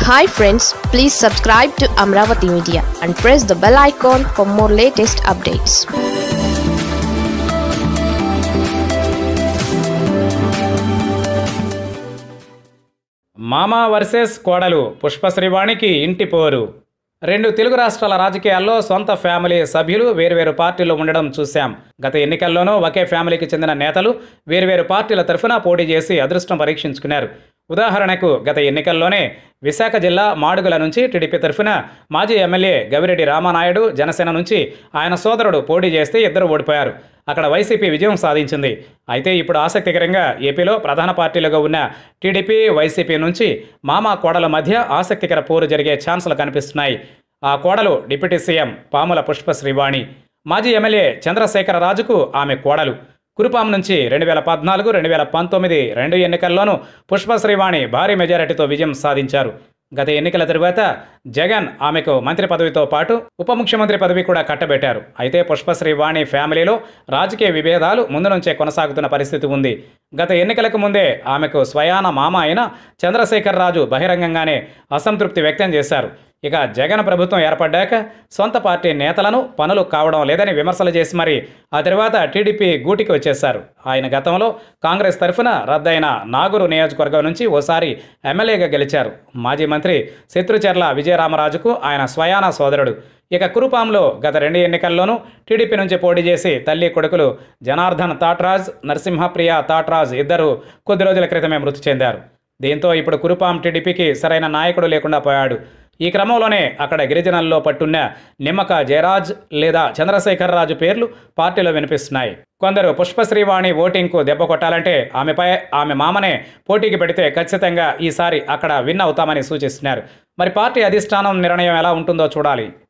hi friends please subscribe to Amaravati media and press the bell icon for more latest updates మామ versus కోడలు పుష్పశ్రీవాణికి ఇంటి పోరు రెండు తెలుగు రాష్ట్రాల రాజకీయాల్లో సొంత ఫ్యామిలీ సభ్యులు వేర్వేరు పార్టీల్లో ఉండడం చూశాం గత ఎన్నికల్లోనూ ఒకే ఫ్యామిలీకి చెందిన నేతలు వేర్వేరు పార్టీల తరఫున పోటీ చేసి అదృష్టం పరీక్షించుకున్నారు ఉదాహరణకు గత ఎన్నికల్లోనే విశాఖ జిల్లా మాడుగుల నుంచి టీడీపీ తరఫున మాజీ ఎమ్మెల్యే గవిరెడ్డి రామానాయుడు జనసేన నుంచి ఆయన సోదరుడు పోటీ చేస్తే ఇద్దరు ఓడిపోయారు అక్కడ వైసీపీ విజయం సాధించింది అయితే ఇప్పుడు ఆసక్తికరంగా ఏపీలో ప్రధాన పార్టీలుగా ఉన్న టీడీపీ వైసీపీ నుంచి మామ కోడల మధ్య ఆసక్తికర పోరు జరిగే ఛాన్సులు కనిపిస్తున్నాయి ఆ కోడలు డిప్యూటీ సీఎం పాముల పుష్ప శ్రీవాణి మాజీ ఎమ్మెల్యే చంద్రశేఖర రాజుకు ఆమె కోడలు కురుపాం నుంచి రెండు వేల పద్నాలుగు రెండు వేల పంతొమ్మిది రెండు ఎన్నికల్లోనూ పుష్ప శ్రీవాణి భారీ మెజారిటీతో విజయం సాధించారు గత ఎన్నికల తరువాత జగన్ ఆమెకు మంత్రి పదవితో పాటు ఉప ముఖ్యమంత్రి పదవి కూడా కట్టబెట్టారు అయితే పుష్పశ్రీ వాణి ఫ్యామిలీలో రాజకీయ విభేదాలు ముందు నుంచే కొనసాగుతున్న పరిస్థితి ఉంది గత ఎన్నికలకు ముందే ఆమెకు స్వయాన మామ అయిన చంద్రశేఖర్ రాజు బహిరంగంగానే అసంతృప్తి వ్యక్తం చేశారు ఇక జగన్ ప్రభుత్వం ఏర్పడ్డాక సొంత పార్టీ నేతలను పనులు కావడం లేదని విమర్శలు చేసి మరి ఆ తర్వాత టీడీపీ గూటికి వచ్చేశారు ఆయన గతంలో కాంగ్రెస్ తరఫున రద్దయిన నాగూరు నియోజకవర్గం నుంచి ఓసారి ఎమ్మెల్యేగా గెలిచారు మాజీ మంత్రి శత్రుచర్ల విజయరామరాజుకు ఆయన స్వయాన సోదరుడు ఇక కురుపాంలో గత రెండు ఎన్నికల్లోనూ టీడీపీ నుంచి పోటీ చేసి తల్లి కొడుకులు జనార్దన్ తాట్రాజ్ నరసింహప్రియ తాట్రాజ్ ఇద్దరు కొద్ది రోజుల క్రితమే మృతి చెందారు దీంతో ఇప్పుడు కురుపాం టీడీపీకి సరైన నాయకుడు లేకుండా పోయాడు ఈ క్రమంలోనే అక్కడ గిరిజనుల్లో పట్టున్న నిమ్మక జయరాజ్ లేదా చంద్రశేఖర్ రాజు పేర్లు పార్టీలో వినిపిస్తున్నాయి కొందరు పుష్పశ్రీవాణి ఓటింగ్కు దెబ్బ కొట్టాలంటే ఆమెపై ఆమె మామనే పోటీకి పెడితే ఖచ్చితంగా ఈసారి అక్కడ విన్ అవుతామని సూచిస్తున్నారు మరి పార్టీ అధిష్టానం నిర్ణయం ఎలా ఉంటుందో చూడాలి